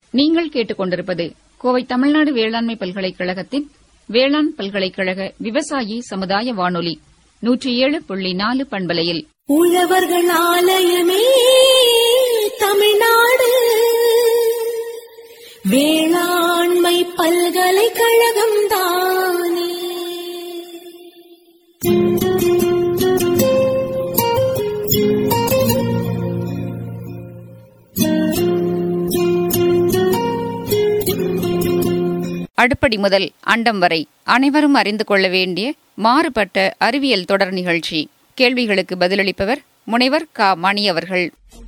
நீங்கள் கேட்டுக்கொண்டிருப்பது கோவை தமிழ்நாடு வேளாண்மை பல்கலைக்கழகத்தின் வேளாண் பல்கலைக்கழக விவசாயி சமுதாய வானொலி நூற்றி ஏழு புள்ளி நாலு பண்பலையில் உழவர்கள் ஆலயமே தமிழ்நாடு வேளாண்மை பல்கலைக்கழகம் தானே அடுப்படி முதல் அண்டம் வரை அனைவரும் அறிந்து கொள்ள வேண்டிய மாறுபட்ட அறிவியல் தொடர் நிகழ்ச்சி கேள்விகளுக்கு பதிலளிப்பவர் முனைவர் க மணி அவர்கள்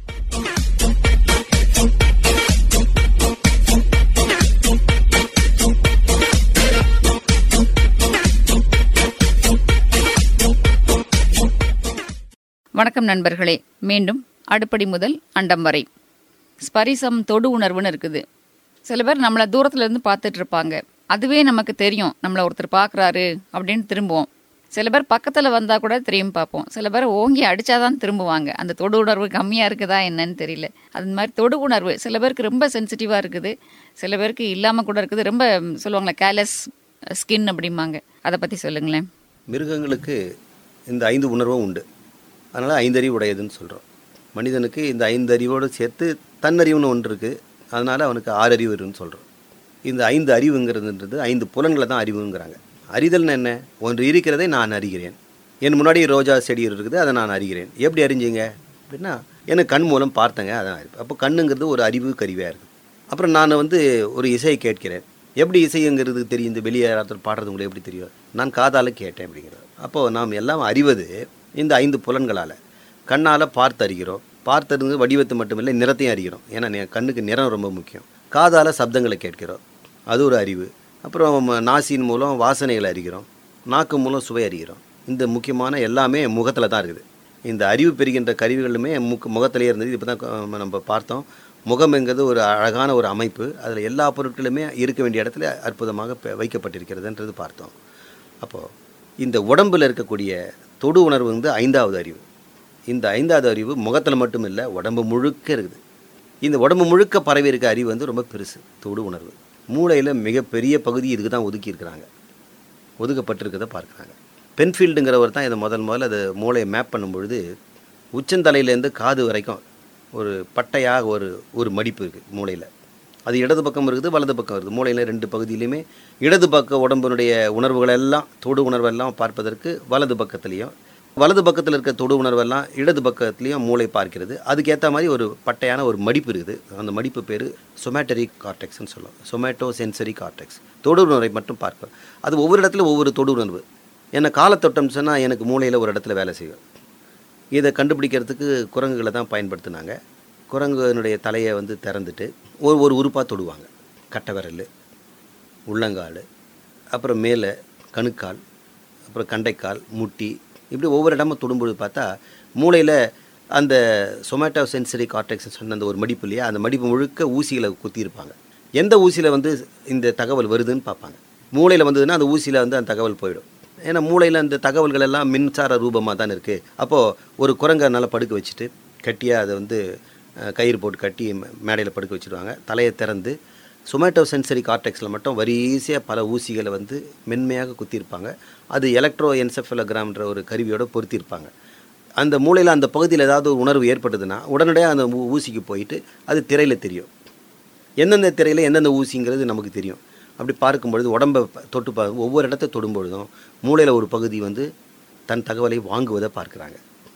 வணக்கம் நண்பர்களே மீண்டும் அடுப்படி முதல் அண்டம் வரை ஸ்பரிசம் தொடு உணர்வுன்னு இருக்குது சில பேர் நம்மளை தூரத்துல இருந்து பார்த்துட்டு இருப்பாங்க அதுவே நமக்கு தெரியும் நம்மளை ஒருத்தர் பார்க்கறாரு அப்படின்னு திரும்புவோம் சில பேர் பக்கத்துல வந்தா கூட திரும்பி பார்ப்போம் சில பேர் ஓங்கி அடிச்சாதான் திரும்புவாங்க அந்த தொடு உணர்வு கம்மியா இருக்குதா என்னன்னு தெரியல அது மாதிரி தொடு உணர்வு சில பேருக்கு ரொம்ப சென்சிட்டிவா இருக்குது சில பேருக்கு இல்லாம கூட இருக்குது ரொம்ப சொல்லுவாங்களே கேலஸ் ஸ்கின் அப்படிம்பாங்க அதை பத்தி சொல்லுங்களேன் மிருகங்களுக்கு இந்த ஐந்து உணர்வும் உண்டு அதனால் ஐந்தறிவு உடையதுன்னு சொல்கிறோம் மனிதனுக்கு இந்த ஐந்து அறிவோடு சேர்த்து தன்னறிவுன்னு ஒன்று இருக்குது அதனால் அவனுக்கு ஆறு அறிவு இருக்குன்னு சொல்கிறோம் இந்த ஐந்து அறிவுங்கிறதுன்றது ஐந்து புலன்களை தான் அறிவுங்கிறாங்க அறிதல்னு என்ன ஒன்று இருக்கிறதை நான் அறிகிறேன் என் முன்னாடி ரோஜா செடி இருக்குது அதை நான் அறிகிறேன் எப்படி அறிஞ்சீங்க அப்படின்னா எனக்கு கண் மூலம் பார்த்தேங்க அதான் அறிவு அப்போ கண்ணுங்கிறது ஒரு அறிவு கருவியாக இருக்குது அப்புறம் நான் வந்து ஒரு இசையை கேட்கிறேன் எப்படி இசைங்கிறது தெரியும் இந்த வெளியே யாராவது பாடுறது உங்களுக்கு எப்படி தெரியும் நான் காதால் கேட்டேன் அப்படிங்கிறது அப்போது நாம் எல்லாம் அறிவது இந்த ஐந்து புலன்களால் கண்ணால் பார்த்து அறிகிறோம் பார்த்தது வடிவத்தை மட்டுமில்லை நிறத்தையும் அறிகிறோம் ஏன்னா நி- கண்ணுக்கு நிறம் ரொம்ப முக்கியம் காதால் சப்தங்களை கேட்கிறோம் அது ஒரு அறிவு அப்புறம் ம- நாசியின் மூலம் வாசனைகளை அறிகிறோம் நாக்கு மூலம் சுவை அறிகிறோம் இந்த முக்கியமான எல்லாமே முகத்தில் தான் இருக்குது இந்த அறிவு பெறுகின்ற கருவிகளுமே முக்கு முகத்திலேயே இருந்தது இப்போ தான் நம்ம பார்த்தோம் முகம்ங்கிறது ஒரு அழகான ஒரு அமைப்பு அதில் எல்லா பொருட்களுமே இருக்க வேண்டிய இடத்துல அற்புதமாக பெ- வைக்கப்பட்டிருக்கிறதுன்றது பார்த்தோம் அப்போது இந்த உடம்பில் இருக்கக்கூடிய தொடு உணர்வு வந்து ஐந்தாவது அறிவு இந்த ஐந்தாவது அறிவு முகத்தில் மட்டும் இல்லை உடம்பு முழுக்க இருக்குது இந்த உடம்பு முழுக்க பரவி இருக்க அறிவு வந்து ரொம்ப பெருசு தொடு உணர்வு மூளையில் மிகப்பெரிய பகுதி இதுக்கு தான் ஒதுக்கி இருக்கிறாங்க ஒதுக்கப்பட்டிருக்கிறத பார்க்குறாங்க பென்ஃபீல்டுங்கிறவர் தான் இதை முதல் முதல்ல அதை மூளையை மேப் பண்ணும் பொழுது உச்சந்தலையிலேருந்து காது வரைக்கும் ஒரு பட்டையாக ஒரு ஒரு மடிப்பு இருக்குது மூளையில் அது இடது பக்கம் இருக்குது வலது பக்கம் இருக்குது மூளையில் ரெண்டு பகுதியிலையுமே இடது பக்க உடம்பினுடைய உணர்வுகள் எல்லாம் தொடு உணர்வெல்லாம் பார்ப்பதற்கு வலது பக்கத்துலேயும் வலது பக்கத்தில் இருக்க தொடு உணர்வெல்லாம் இடது பக்கத்துலேயும் மூளை பார்க்கிறது அதுக்கேற்ற மாதிரி ஒரு பட்டையான ஒரு மடிப்பு இருக்குது அந்த மடிப்பு பேர் சொமேட்டரி கார்டெக்ஸ்னு சொல்லுவோம் சொமேட்டோ சென்சரி கார்டெக்ஸ் தொடு உணர்வை மட்டும் பார்க்கும் அது ஒவ்வொரு இடத்துல ஒவ்வொரு தொடு உணர்வு என்ன காலத்தொட்டம் சொன்னால் எனக்கு மூளையில் ஒரு இடத்துல வேலை செய்யும் இதை கண்டுபிடிக்கிறதுக்கு குரங்குகளை தான் பயன்படுத்தினாங்க குரங்குனுடைய தலையை வந்து திறந்துட்டு ஒரு ஒரு உறுப்பாக தொடுவாங்க கட்டை விரல் உள்ளங்கால் அப்புறம் மேலே கணுக்கால் அப்புறம் கண்டைக்கால் முட்டி இப்படி ஒவ்வொரு இடமும் தொடும்பொழுது பார்த்தா மூளையில் அந்த சொமேட்டோ சென்சரி கார்டெக்ஸ் சொன்ன அந்த ஒரு மடிப்பு இல்லையா அந்த மடிப்பு முழுக்க ஊசிகளை குத்தியிருப்பாங்க எந்த ஊசியில் வந்து இந்த தகவல் வருதுன்னு பார்ப்பாங்க மூளையில் வந்ததுன்னா அந்த ஊசியில் வந்து அந்த தகவல் போயிடும் ஏன்னா மூளையில் அந்த தகவல்கள் எல்லாம் மின்சார ரூபமாக தான் இருக்குது அப்போது ஒரு குரங்கை நல்லா படுக்க வச்சுட்டு கட்டியாக அதை வந்து அஹ், கயிறு போட்டு கட்டி மேடையில் படுக்க வச்சுருவாங்க தலையை திறந்து சொமேட்டோ சென்சரி கார்டெக்ஸில் மட்டும் வரிசையாக பல ஊசிகளை வந்து மென்மையாக குத்தியிருப்பாங்க அது எலக்ட்ரோ என்செஃபலோகிராம்ன்ற ஒரு கருவியோட பொருத்தியிருப்பாங்க அந்த மூளையில் அந்த பகுதியில் ஏதாவது ஒரு உணர்வு ஏற்பட்டதுன்னா உடனடியாக அந்த ஊ- ஊசிக்கு போயிட்டு அது திரையில் தெரியும் எந்தெந்த திரையில் எந்தெந்த ஊசிங்கிறது நமக்கு தெரியும் அப்படி பார்க்கும்பொழுது உடம்பை ப- தொட்டு பார்க்கும் ஒவ்வொரு இடத்த தொடும்பொழுதும் மூளையில் ஒரு பகுதி வந்து தன் தகவலை வாங்குவதை பார்க்குறாங்க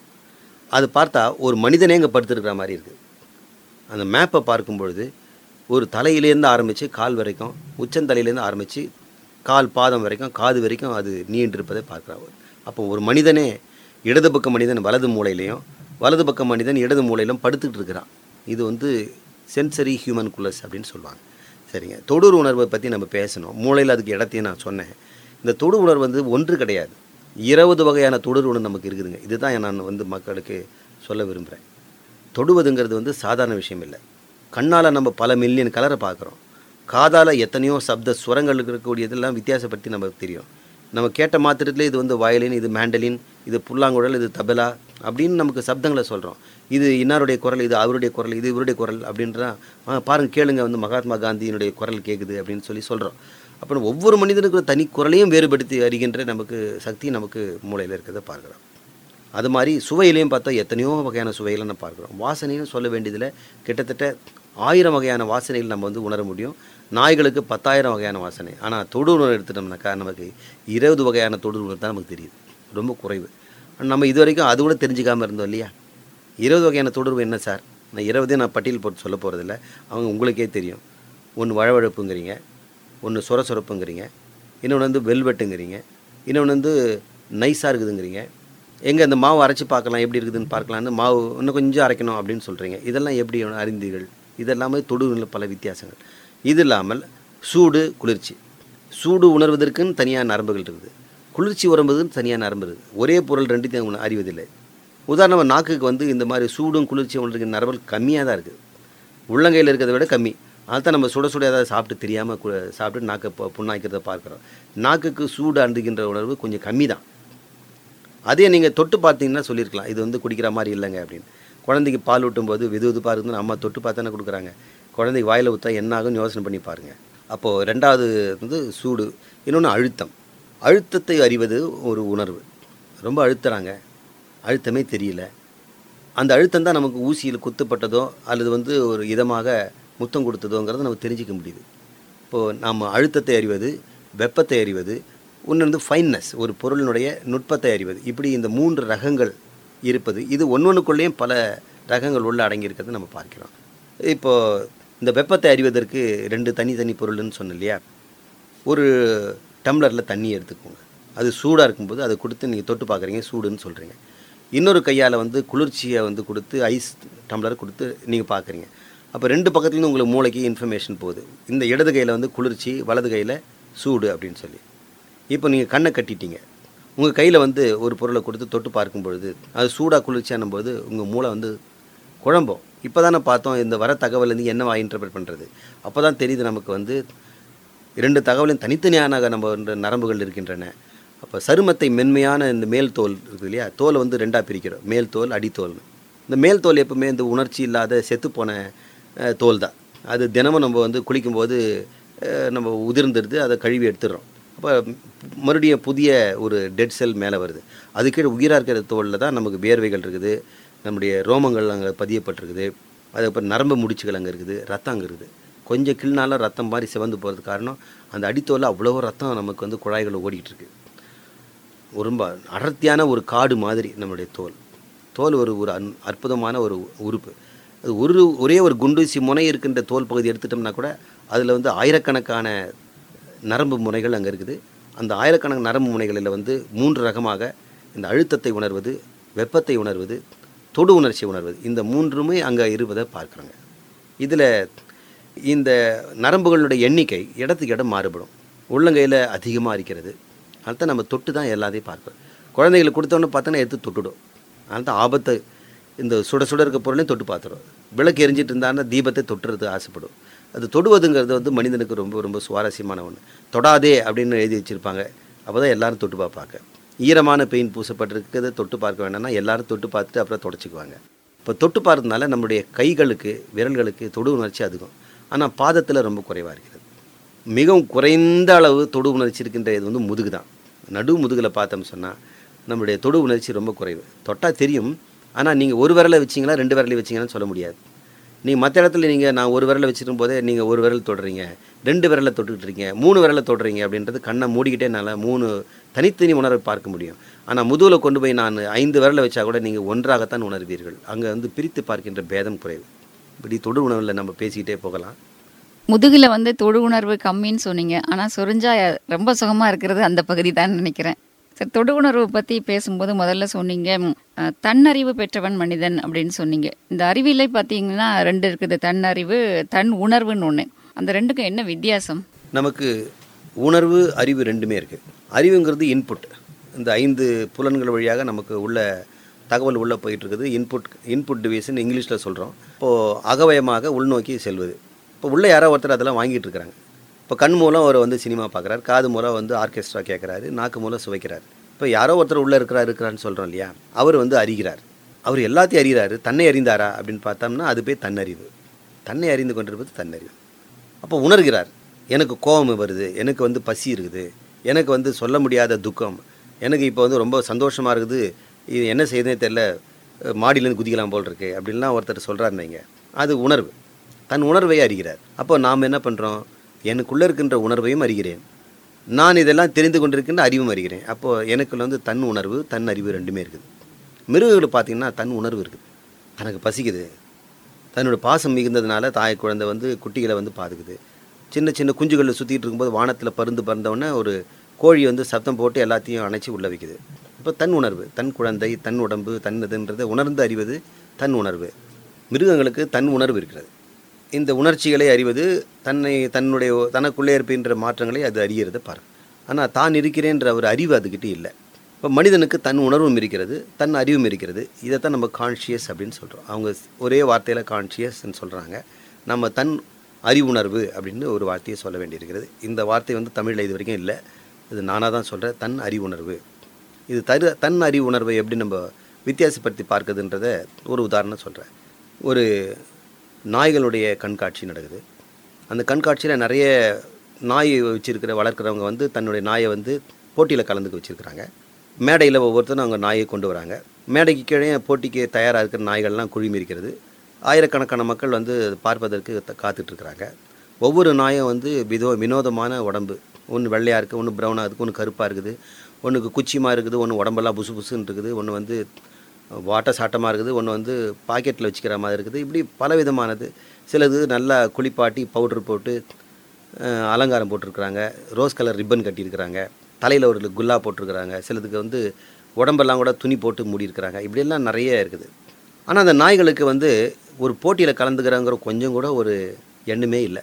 அது பார்த்தா ஒரு மனிதனே இங்கே படுத்துருக்கிற மாதிரி இருக்குது அந்த மேப்பை பார்க்கும் பொழுது ஒரு தலையிலேருந்து ஆரம்பித்து கால் வரைக்கும் உச்சந்தலையிலேருந்து ஆரம்பித்து கால் பாதம் வரைக்கும் காது வரைக்கும் அது நீண்டிருப்பதை பார்க்குறாங்க அப்போ ஒரு மனிதனே இடது பக்க மனிதன் வலது மூலையிலையும் வலது பக்க மனிதன் இடது மூலையிலும் படுத்துக்கிட்டு இருக்கிறான் இது வந்து சென்சரி ஹியூமன் குலஸ் அப்படின்னு சொல்லுவாங்க சரிங்க தொடு உணர்வை பற்றி நம்ம பேசணும் மூளையில் அதுக்கு இடத்தையும் நான் சொன்னேன் இந்த தொடு உணர்வு வந்து ஒன்று கிடையாது இருபது வகையான தொடு உணர்வு நமக்கு இருக்குதுங்க இதுதான் நான் வந்து மக்களுக்கு சொல்ல விரும்புகிறேன் தொடுவதுங்கிறது வந்து சாதாரண விஷயம் இல்லை கண்ணால் நம்ம பல மில்லியன் கலரை பார்க்குறோம் காதால் எத்தனையோ சப்த சுரங்கள் இருக்கக்கூடியதெல்லாம் வித்தியாசப்படுத்தி நமக்கு தெரியும் நம்ம கேட்ட மாத்திரத்தில் இது வந்து வயலின் இது மேண்டலின் இது புல்லாங்குழல் இது தபலா அப்படின்னு நமக்கு சப்தங்களை சொல்கிறோம் இது இன்னாருடைய குரல் இது அவருடைய குரல் இது இவருடைய குரல் அப்படின்றா "ஆ, பாருங்க கேளுங்க வந்து மகாத்மா காந்தியினுடைய குரல் கேட்குது அப்படின்னு சொல்லி சொல்கிறோம் அப்புறம் ஒவ்வொரு மனிதனுக்கு தனி குரலையும் வேறுபடுத்தி அறிகின்ற நமக்கு சக்தி நமக்கு மூளையில் இருக்கிறத பார்க்குறோம் அது மாதிரி சுவையிலையும் பார்த்தா எத்தனையோ வகையான சுவைகளை நம்ம பார்க்குறோம் வாசனைன்னு சொல்ல வேண்டியதில் கிட்டத்தட்ட ஆயிரம் வகையான வாசனைகள் நம்ம வந்து உணர முடியும் நாய்களுக்கு பத்தாயிரம் வகையான வாசனை ஆனால் தொடு உணர்வு எடுத்துட்டோம்னாக்கா நமக்கு இருபது வகையான தொடு உணர்வு தான் நமக்கு தெரியுது ரொம்ப குறைவு நம்ம இது வரைக்கும் அது கூட தெரிஞ்சுக்காமல் இருந்தோம் இல்லையா இருபது வகையான தொடர்பு என்ன சார் நான் இருபதே நான் பட்டியல் போட்டு சொல்ல போகிறதில்ல அவங்க உங்களுக்கே தெரியும் ஒன்று வழவழப்புங்கிறீங்க ஒன்று சொர சொரப்புங்கிறீங்க இன்னொன்று வந்து வெல்வெட்டுங்கிறீங்க இன்னொன்று வந்து நைஸாக இருக்குதுங்கிறீங்க எங்கே அந்த மாவு அரைச்சி பார்க்கலாம் எப்படி இருக்குதுன்னு பார்க்கலான்னு மாவு இன்னும் கொஞ்சம் அரைக்கணும் அப்படின்னு சொல்கிறீங்க இதெல்லாம் எப்படி அறிந்தீர்கள் இதெல்லாமே தொடுவில் பல வித்தியாசங்கள் இது இல்லாமல் சூடு குளிர்ச்சி சூடு உணர்வதற்குன்னு தனியாக நரம்புகள் இருக்குது குளிர்ச்சி உணர்வதற்குன்னு தனியாக நரம்பு இருக்குது ஒரே பொருள் ரெண்டுத்தையும் அவங்க அறிவதில்லை உதாரணமாக நாக்குக்கு வந்து இந்த மாதிரி சூடும் குளிர்ச்சியும் உணர்கிற நரம்புகள் கம்மியாக தான் இருக்குது உள்ளங்கையில் இருக்கிறத விட கம்மி அதுதான் நம்ம சுட சுட ஏதாவது சாப்பிட்டு தெரியாமல் சாப்பிட்டு நாக்கை பு- புண்ணாக்கிறத பார்க்குறோம் நாக்குக்கு சூடு அண்டுகின்ற உணர்வு கொஞ்சம் கம்மி தான் அதே நீங்கள் தொட்டு பார்த்தீங்கன்னா சொல்லியிருக்கலாம் இது வந்து குடிக்கிற மாதிரி இல்லைங்க அப்படின்னு குழந்தைக்கு பால் ஊட்டும்போது வெது வெதுப்பாக இருக்குதுன்னு அம்மா தொட்டு பார்த்தானே கொடுக்குறாங்க குழந்தைக்கு வாயில் ஊற்றா என்ன ஆகும்னு யோசனை பண்ணி பாருங்கள் அப்போது ரெண்டாவது வந்து சூடு இன்னொன்று அழுத்தம் அழுத்தத்தை அறிவது ஒரு உணர்வு ரொம்ப அழுத்துறாங்க அழுத்தமே தெரியல அந்த அழுத்தம் தான் நமக்கு ஊசியில் குத்துப்பட்டதோ அல்லது வந்து ஒரு இதமாக முத்தம் கொடுத்ததோங்கிறத நம்ம தெரிஞ்சிக்க முடியுது இப்போது நாம் அழுத்தத்தை அறிவது வெப்பத்தை அறிவது ஒன்று வந்து ஃபைன்னஸ் ஒரு பொருளினுடைய நுட்பத்தை அறிவது இப்படி இந்த மூன்று ரகங்கள் இருப்பது இது ஒன்றொன்றுக்குள்ளேயும் பல ரகங்கள் உள்ள அடங்கியிருக்கிறது நம்ம பார்க்கிறோம் இப்போது இந்த வெப்பத்தை அறிவதற்கு ரெண்டு தனித்தனி பொருள்னு சொன்னேன் இல்லையா ஒரு டம்ளரில் தண்ணி எடுத்துக்கோங்க அது சூடாக இருக்கும்போது அதை கொடுத்து நீங்கள் தொட்டு பார்க்குறீங்க சூடுன்னு சொல்கிறீங்க இன்னொரு கையால் வந்து குளிர்ச்சியை வந்து கொடுத்து ஐஸ் டம்ளர் கொடுத்து நீங்கள் பார்க்குறீங்க அப்போ ரெண்டு பக்கத்துலேருந்து உங்களுக்கு மூளைக்கு இன்ஃபர்மேஷன் போகுது இந்த இடது கையில் வந்து குளிர்ச்சி வலது கையில் சூடு அப்படின்னு சொல்லி இப்போ நீங்கள் கண்ணை கட்டிட்டீங்க உங்கள் கையில் வந்து ஒரு பொருளை கொடுத்து தொட்டு பார்க்கும் பொழுது அது சூடாக குளிர்ச்சியானும் போது உங்கள் மூளை வந்து குழம்பும் இப்போ தானே பார்த்தோம் இந்த வர தகவல் வந்து என்னவா இன்டர்பிரட் பண்ணுறது அப்போ தான் தெரியுது நமக்கு வந்து இரண்டு தகவலையும் தனித்தனியான நம்ம வந்து நரம்புகள் இருக்கின்றன அப்போ சருமத்தை மென்மையான இந்த மேல் தோல் இருக்குது இல்லையா தோலை வந்து ரெண்டாக பிரிக்கிறோம் மேல் தோல் அடித்தோல்னு இந்த மேல் தோல் எப்பவுமே இந்த உணர்ச்சி இல்லாத செத்துப்போன அஹ், தோல் தான் அது தினமும் நம்ம வந்து குளிக்கும்போது அஹ், நம்ம உதிர்ந்துடுது அதை கழுவி எடுத்துடுறோம் அப்போ மறுபடியும் புதிய ஒரு டெட் செல் மேலே வருது அது கீழே உயிராக இருக்கிற தோலில் தான் நமக்கு வேர்வைகள் இருக்குது நம்முடைய ரோமங்கள் அங்கே பதியப்பட்டிருக்குது அதுக்கப்புறம் நரம்பு முடிச்சுகள் அங்கே இருக்குது ரத்தம் அங்கே இருக்குது கொஞ்சம் கிள்னால ரத்தம் மாதிரி சிவந்து போகிறதுக்கு காரணம் அந்த அடித்தோலில் அவ்வளோ ரத்தம் நமக்கு வந்து குழாய்கள் ஓடிட்டு இருக்கு ஒரு ரொம்ப அடர்த்தியான ஒரு காடு மாதிரி நம்மளுடைய தோல் தோல் ஒரு ஒரு அன் அற்புதமான ஒரு உறுப்பு அது ஒரு ஒரே ஒரு குண்டூசி முனை இருக்கின்ற தோல் பகுதி எடுத்துட்டோம்னா கூட அதில் வந்து ஆயிரக்கணக்கான நரம்பு முனைகள் அங்கே இருக்குது அந்த ஆயிரக்கணக்கான நரம்பு முனைகளில் வந்து மூன்று ரகமாக இந்த அழுத்தத்தை உணர்வது வெப்பத்தை உணர்வது தொடு உணர்ச்சியை உணர்வது இந்த மூன்றுமே அங்கே இருப்பதை பார்க்குறோங்க இதில் இந்த நரம்புகளுடைய எண்ணிக்கை இடத்துக்கு இடம் மாறுபடும் உள்ளங்கையில் அதிகமாக இருக்கிறது அதுதான் நம்ம தொட்டு தான் எல்லாத்தையும் பார்க்குறோம் குழந்தைகளுக்கு கொடுத்தோன்னு பார்த்தோன்னா எடுத்து தொட்டுடும் அதனால தான் ஆபத்து இந்த சுட சுட இருக்க பொருளையும் தொட்டு பார்த்துடும் விளக்கு எரிஞ்சிட்டு இருந்தான்னா தீபத்தை தொட்டுறது ஆசைப்படும் அது தொடுவதுங்கிறது வந்து மனிதனுக்கு ரொம்ப ரொம்ப சுவாரஸ்யமான ஒன்று தொடாதே அப்படின்னு எழுதி வச்சுருப்பாங்க அப்போ தான் எல்லாரும் தொட்டு பார்ப்பாங்க ஈரமான பெயின் பூசப்பட்டிருக்கிறத தொட்டு பார்க்க வேண்டாம்னா எல்லாரும் தொட்டு பார்த்துட்டு அப்புறம் தொடச்சிக்குவாங்க இப்போ தொட்டு பார்க்கறதுனால நம்மளுடைய கைகளுக்கு விரல்களுக்கு தொடு உணர்ச்சி அதிகம் ஆனால் பாதத்தில் ரொம்ப குறைவாக இருக்கிறது மிகவும் குறைந்த அளவு தொடு உணர்ச்சி இருக்கின்ற இது வந்து முதுகு தான் நடு முதுகில் பார்த்தோம்னு சொன்னால் நம்மளுடைய தொடு உணர்ச்சி ரொம்ப குறைவு தொட்டால் தெரியும் ஆனால் நீங்கள் ஒரு விரலை வச்சிங்களா ரெண்டு விரலை வச்சிங்கன்னு சொல்ல முடியாது நீங்கள் மற்ற இடத்துல நீங்கள் நான் ஒரு விரலை வச்சிருக்கும் போதே நீங்கள் ஒரு விரல் தொடுறீங்க ரெண்டு விரலை தொட்டுக்கிட்டு இருக்கீங்க மூணு விரலை தொடுறீங்க அப்படின்றது கண்ணை மூடிக்கிட்டே என்னால் மூணு தனித்தனி உணர்வை பார்க்க முடியும் ஆனால் முதுகில் கொண்டு போய் நான் ஐந்து விரலை வச்சா கூட நீங்கள் ஒன்றாகத்தான் உணர்வீர்கள் அங்கே வந்து பிரித்து பார்க்கின்ற பேதம் குறைவு இப்படி தொடு உணவில் நம்ம பேசிக்கிட்டே போகலாம் முதுகுல வந்து தொடு உணர்வு கம்மின்னு சொன்னீங்க ஆனால் சொரிஞ்சா ரொம்ப சுகமாக இருக்கிறது அந்த பகுதி தான் நினைக்கிறேன் சரி தொடு உணர்வு பற்றி பேசும்போது முதல்ல சொன்னீங்க ம், அஹ், தன்னறிவு பெற்றவன் மனிதன் அப்படின்னு சொன்னீங்க இந்த அறிவியலை பார்த்தீங்கன்னா ரெண்டு இருக்குது தன்னறிவு தன் உணர்வுன்னு ஒன்று அந்த ரெண்டுக்கும் என்ன வித்தியாசம் நமக்கு உணர்வு அறிவு ரெண்டுமே இருக்குது அறிவுங்கிறது இன்புட் இந்த ஐந்து புலன்கள் வழியாக நமக்கு உள்ள தகவல் உள்ளே போயிட்டு இருக்குது இன்புட் இன்புட் டிவைஸ்னு இங்கிலீஷில் சொல்கிறோம் இப்போது அகவயமாக உள்நோக்கி செல்வது இப்போ உள்ள யாரோ ஒருத்தர் அதெல்லாம் வாங்கிட்டு இருக்கிறாங்க இப்போ கண் மூலம் அவர் வந்து சினிமா பார்க்குறாரு காது மூலம் வந்து ஆர்கெஸ்ட்ரா கேட்குறாரு நாக்கு மூலம் சுவைக்கிறார் இப்போ யாரோ ஒருத்தர் உள்ளே இருக்கிறார் இருக்கிறான்னு சொல்கிறோம் இல்லையா அவர் வந்து அறிகிறார் அவர் எல்லாத்தையும் அறிகிறாரு தன்னை அறிந்தாரா அப்படின்னு பார்த்தோம்னா அது போய் தன்னறிவு தன்னை அறிந்து கொண்டிருப்பது தன்னறிவு அப்போ உணர்கிறார் எனக்கு கோபம் வருது எனக்கு வந்து பசி இருக்குது எனக்கு வந்து சொல்ல முடியாத துக்கம் எனக்கு இப்போ வந்து ரொம்ப சந்தோஷமாக இருக்குது இது என்ன செய்யுதுனே தெரில மாடியிலேருந்து குதிக்கலாம் போல் இருக்கு அப்படின்லாம் ஒருத்தர் சொல்கிறாருந்தீங்க அது உணர்வு தன் உணர்வை அறிகிறார் அப்போ நாம் என்ன பண்ணுறோம் எனக்குள்ளே இருக்கின்ற உணர்வையும் அறிகிறேன் நான் இதெல்லாம் தெரிந்து கொண்டிருக்கின்ற அறிவும் அறிகிறேன் அப்போது எனக்குள்ள வந்து தன் உணர்வு தன் அறிவு ரெண்டுமே இருக்குது மிருகங்கள் பார்த்தீங்கன்னா தன் உணர்வு இருக்குது தனக்கு பசிக்குது தன்னோட பாசம் மிகுந்ததுனால தாய் குழந்தை வந்து குட்டிகளை வந்து பாதுக்குது சின்ன சின்ன குஞ்சுகளில் சுற்றிட்டு இருக்கும்போது வானத்தில் பருந்து பறந்தவுடனே ஒரு கோழி வந்து சத்தம் போட்டு எல்லாத்தையும் அணைச்சி உள்ள வைக்குது இப்போ தன் உணர்வு தன் குழந்தை தன் உடம்பு தன் இதுன்றதை உணர்ந்து அறிவது தன் உணர்வு மிருகங்களுக்கு தன் உணர்வு இருக்கிறது இந்த உணர்ச்சிகளை அறிவது தன்னை தன்னுடைய தனக்குள்ளே இருக்கின்ற மாற்றங்களை அது அறிகிறது பாரு ஆனால் தான் இருக்கிறேன்ற ஒரு அறிவு அதுக்கிட்ட இல்லை இப்போ மனிதனுக்கு தன் உணர்வும் இருக்கிறது தன் அறிவும் இருக்கிறது இதைத்தான் நம்ம கான்ஷியஸ் அப்படின்னு சொல்கிறோம் அவங்க ஒரே வார்த்தையில் கான்ஷியஸ்ன்னு சொல்கிறாங்க நம்ம தன் அறிவுணர்வு அப்படின்னு ஒரு வார்த்தையை சொல்ல வேண்டியிருக்கிறது இந்த வார்த்தை வந்து தமிழில் இது வரைக்கும் இல்லை இது நானாக தான் சொல்கிறேன் தன் அறிவுணர்வு இது தரு தன் அறிவுணர்வை எப்படி நம்ம வித்தியாசப்படுத்தி பார்க்குதுன்றத ஒரு உதாரணம் சொல்கிறேன் ஒரு நாய்களுடைய கண்காட்சி நடக்குது அந்த கண்காட்சியில் நிறைய நாய் வச்சிருக்கிற வளர்க்குறவங்க வந்து தன்னுடைய நாயை வந்து போட்டியில் கலந்துக்க வச்சுருக்கிறாங்க மேடையில் ஒவ்வொருத்தரும் அவங்க நாயை கொண்டு வராங்க மேடைக்கு கீழே போட்டிக்கு தயாராக இருக்கிற நாய்கள்லாம் குழுமி இருக்கிறது ஆயிரக்கணக்கான மக்கள் வந்து அது பார்ப்பதற்கு த- காத்துட்ருக்குறாங்க ஒவ்வொரு நாயும் வந்து விதோ வினோதமான உடம்பு ஒன்று வெள்ளையாக இருக்குது ஒன்று ப்ரௌனாக இருக்குது ஒன்று கருப்பாக இருக்குது ஒன்றுக்கு குச்சிமாக இருக்குது ஒன்று உடம்பெல்லாம் புசு புசுன்னு இருக்குது ஒன்று வந்து வாட்ட சாட்டமாக இருக்குது ஒன்று வந்து பாக்கெட்டில் வச்சுக்கிற மாதிரி இருக்குது இப்படி பலவிதமானது சிலது நல்லா குளிப்பாட்டி பவுடர் போட்டு அஹ், அலங்காரம் போட்டிருக்கிறாங்க ரோஸ் கலர் ரிப்பன் கட்டியிருக்கிறாங்க தலையில் ஒரு குல்லா போட்டிருக்கிறாங்க சிலதுக்கு வந்து உடம்பெல்லாம் கூட துணி போட்டு மூடியிருக்கிறாங்க இப்படியெல்லாம் நிறைய இருக்குது ஆனால் அந்த நாய்களுக்கு வந்து ஒரு போட்டியில் கலந்துக்கிறாங்கிற கொஞ்சம் கூட ஒரு எண்ணமே இல்லை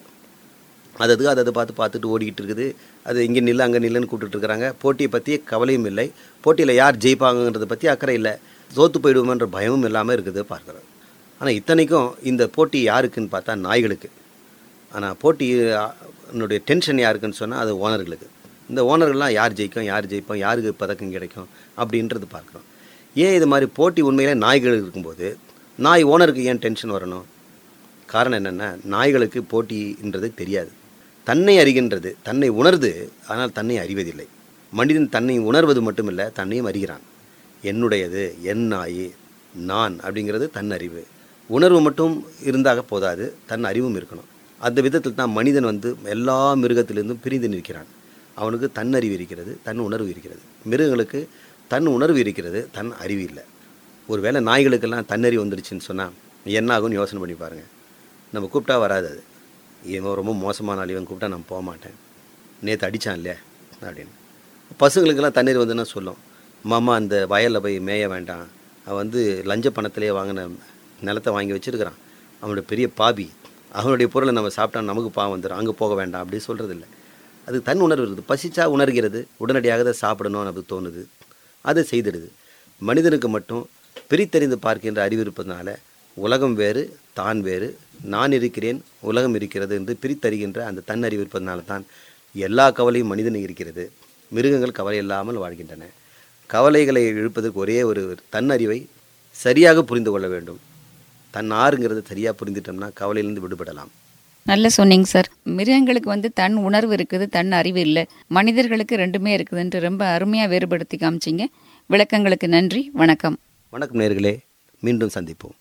அது அதுக்கு அதை அதை பார்த்து பார்த்துட்டு ஓடிக்கிட்டு இருக்குது அது இங்கே நில்லு அங்கே நில்லுன்னு கூப்பிட்டுட்டு இருக்கிறாங்க போட்டியை பற்றி கவலையும் இல்லை போட்டியில் யார் ஜெயிப்பாங்கன்றதை பற்றி அக்கறை இல்லை தோத்து போயிடுவோமன்ற பயமும் இல்லாமல் இருக்குது பார்க்குறோம் ஆனால் இத்தனைக்கும் இந்த போட்டி யாருக்குன்னு பார்த்தா நாய்களுக்கு ஆனால் போட்டி அ, னுடைய டென்ஷன் யாருக்குன்னு சொன்னால் அது ஓனர்களுக்கு இந்த ஓனர்கள்லாம் யார் ஜெயிக்கும் யார் ஜெயிப்போம் யாருக்கு பதக்கம் கிடைக்கும் அப்படின்றது பார்க்குறோம் ஏன் இது மாதிரி போட்டி உண்மையிலே நாய்கள் இருக்கும்போது நாய் ஓனருக்கு ஏன் டென்ஷன் வரணும் காரணம் என்னென்னா நாய்களுக்கு போட்டின்றது தெரியாது தன்னை அறிகின்றது தன்னை உணர்து ஆனால் தன்னை அறிவதில்லை மனிதன் தன்னை உணர்வது மட்டுமில்லை தன்னையும் அறிகிறான் என்னுடையது என் நாய் நான் அப்படிங்கிறது தன் அறிவு உணர்வு மட்டும் இருந்தாக போதாது தன் அறிவும் இருக்கணும் அந்த விதத்தில் தான் மனிதன் வந்து எல்லா மிருகத்திலிருந்தும் பிரிந்து நிற்கிறான் அவனுக்கு தன் அறிவு இருக்கிறது தன் உணர்வு இருக்கிறது மிருகங்களுக்கு தன் உணர்வு இருக்கிறது தன் அறிவு இல்லை ஒருவேளை நாய்களுக்கெல்லாம் தன்னறிவு வந்துடுச்சுன்னு சொன்னால் என்ன ஆகும்னு யோசனை பண்ணி பாருங்கள் நம்ம கூப்பிட்டா வராது அது இவன் ரொம்ப மோசமான ஆள் இவன் கூப்பிட்டா நான் போக மாட்டேன் நேற்று அடித்தான் இல்லையா அப்படின்னு பசுங்களுக்கெல்லாம் தண்ணீர் வந்துன்னா சொல்லும் மாமா அந்த வயலில் போய் மேய வேண்டாம் அவன் வந்து லஞ்ச பணத்திலே வாங்கின நிலத்தை வாங்கி வச்சிருக்கிறான் அவனோட பெரிய பாபி அவனுடைய பொருளை நம்ம சாப்பிட்டா நமக்கு பாவம் வந்துடும் அங்கே போக வேண்டாம் அப்படி சொல்கிறது இல்லை அது தன் உணர்வு இருக்குது பசிச்சா உணர்கிறது உடனடியாக அதை சாப்பிடணும்னு அது தோணுது அதை செய்திடுது மனிதனுக்கு மட்டும் பிரித்தறிந்து பார்க்கின்ற அறிவு இருப்பதனால உலகம் வேறு தான் வேறு நான் இருக்கிறேன் உலகம் இருக்கிறது என்று பிரித்தறிகின்ற அந்த தன்னறிவு இருப்பதனால தான் எல்லா கவலையும் மனிதனுக்கு இருக்கிறது மிருகங்கள் கவலை இல்லாமல் வாழ்கின்றன கவலைகளை இழுப்பதற்கு ஒரே ஒரு தன்னறிவை சரியாக புரிந்து கொள்ள வேண்டும் தன் ஆறுங்கிறது சரியாக புரிந்துட்டோம்னா கவலையிலிருந்து விடுபடலாம் நல்ல சொன்னீங்க சார் மிருகங்களுக்கு வந்து தன் உணர்வு இருக்குது தன் அறிவு இல்லை மனிதர்களுக்கு ரெண்டுமே இருக்குதுன்ட்டு ரொம்ப அருமையாக வேறுபடுத்தி காமிச்சிங்க விளக்கங்களுக்கு நன்றி வணக்கம் வணக்கம் நேர்களே மீண்டும் சந்திப்போம்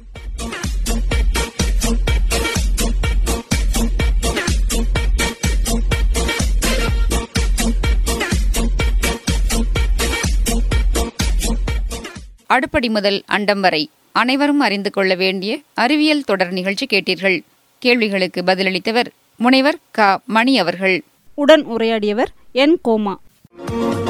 அடுப்படி முதல் அண்டம் வரை அனைவரும் அறிந்து கொள்ள வேண்டிய அறிவியல் தொடர் நிகழ்ச்சி கேட்டீர்கள் கேள்விகளுக்கு பதிலளித்தவர் முனைவர் க மணி அவர்கள் உடன் உரையாடியவர் என் கோமா